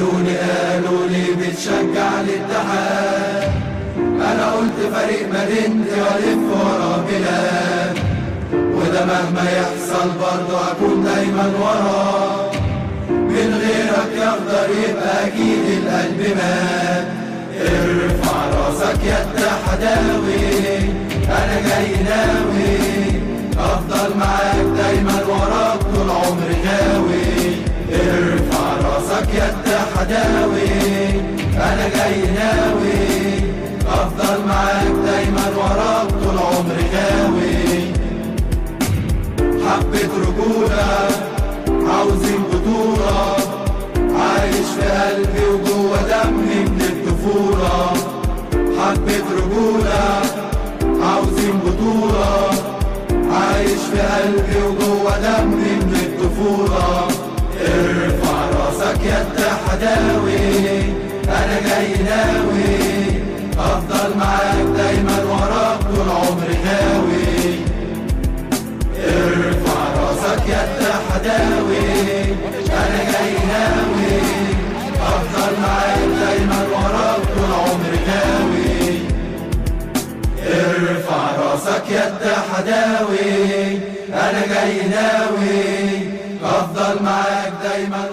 سألوني قالوا لي بتشجع الاتحاد أنا قلت فريق مدينتي وألف ورا بلاد وده مهما يحصل برضه هكون دايما وراه من غيرك يقدر يبقى أكيد القلب مات ارفع راسك يا التحداوي أنا جاي ناوي أفضل معاك دايما وراك طول عمري غاوي ارفع راسك يا التحداوي أنا جاي ناوي أفضل معاك دايما وراك طول عمري غاوي حبة رجولة عاوزين بطولة عايش في قلبي وجوه دمي من الطفولة حبة رجولة عاوزين بطولة عايش في قلبي وجوه دمي من الطفولة ارفع راسك يا التحداوي انا جاي ناوي افضل معاك دايما وراك طول عمري غاوي ارفع راسك يا التحداوي انا جاي ناوي افضل معاك دايما وراك طول عمري غاوي ارفع راسك يا التحداوي انا جاي ناوي افضل معاك دايما